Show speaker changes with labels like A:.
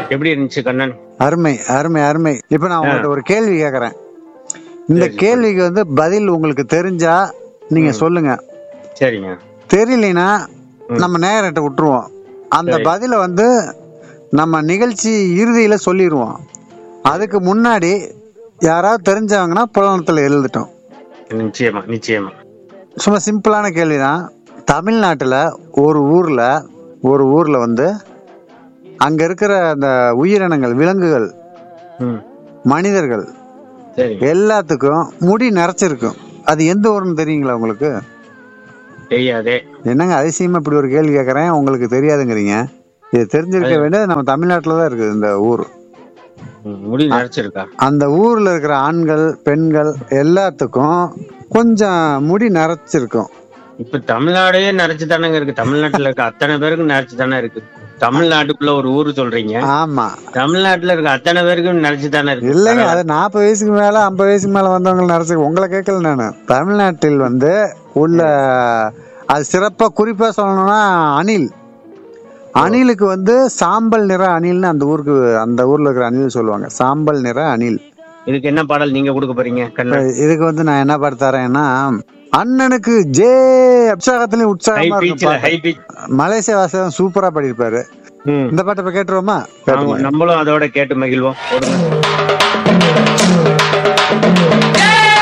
A: எப்படி இருந்துச்சு கண்ணன்
B: அருமை அருமை அருமை இப்ப நான் உங்கள்ட்ட ஒரு கேள்வி கேக்குறேன் இந்த கேள்விக்கு வந்து பதில் உங்களுக்கு தெரிஞ்சா நீங்க சொல்லுங்க
A: சரிங்க
B: தெரியலனா நம்ம நேரத்தை விட்டுருவோம் அந்த
A: சரி.
B: பதில வந்து நம்ம நிகழ்ச்சி இறுதியில சொல்லிடுவோம் அதுக்கு முன்னாடி யாராவது தெரிஞ்சவங்கன்னா புலனத்துல எழுதிட்டோம்
A: நிச்சயமா நிச்சயமா
B: சும்மா சிம்பிளான கேள்விதான் தமிழ்நாட்டுல ஒரு ஊர்ல ஒரு ஊர்ல வந்து அங்க இருக்கிற அந்த உயிரினங்கள் விலங்குகள்
A: ம்
B: மனிதர்கள்
A: சரிங்க
B: எல்லாத்துக்கும் முடி நிறைச்சிருக்கும் அது எந்த ஊர்னு தெரியுங்களா உங்களுக்கு
A: தெரியாதே
B: என்னங்க அதிசயமா இப்படி ஒரு கேள்வி கேட்கறேன் உங்களுக்கு தெரியாதுங்கிறீங்க இது தெரிஞ்சிருக்க வேண்டியது நம்ம தமிழ்நாட்டுல தான் இருக்குது இந்த ஊர்
A: ம், முடி நரைச்சிருக்கா
B: அந்த ஊர்ல இருக்கிற ஆண்கள் பெண்கள் எல்லாத்துக்கும் கொஞ்சம் முடி நிறைச்சிருக்கும்
A: இப்ப தமிழ்நாடே நரைச்சு தானங்க இருக்கு தமிழ்நாட்டுல இருக்க அத்தனை பேருக்கும் நரைச்சு தானே இருக்கு தமிழ்நாட்டுக்குள்ள ஒரு ஊரு சொல்றீங்க
B: ஆமா
A: தமிழ்நாட்டுல இருக்க அத்தனை பேருக்கும் நரைச்சு தானே இருக்கு
B: இல்லைங்க அது நாற்பது வயசுக்கு மேல ஐம்பது வயசுக்கு மேல வந்தவங்க நிறைச்சு உங்களை கேட்கல நானு தமிழ்நாட்டில் வந்து உள்ள அது சிறப்பா குறிப்பா சொல்லணும்னா அணில் அணிலுக்கு வந்து சாம்பல் நிற அணில்னு அந்த ஊருக்கு அந்த ஊர்ல இருக்கிற அணில் சொல்லுவாங்க சாம்பல் நிற அணில்
A: இதுக்கு என்ன பாடல் நீங்க கொடுக்க போறீங்க கண்ணன்
B: இதுக்கு வந்து நான் என்ன பாட்டு தரேன்னா அண்ணனுக்கு ஜே உற்சாகத்திலயும்
A: ஹை
B: உற்சாகமா இருக்கும்
A: பீச்ல
B: பாட்டு.
A: ஹை பீச்
B: மலேசிய வாசகம் சூப்பரா பாடியிருப்பாரு
A: ம்
B: இந்த பாட்டை இப்ப கேட்டுருவோமா
A: ஆமா, நம்மளும் அதோட கேட்டு மகிழ்வோம் போடுங்க.
C: Yeah!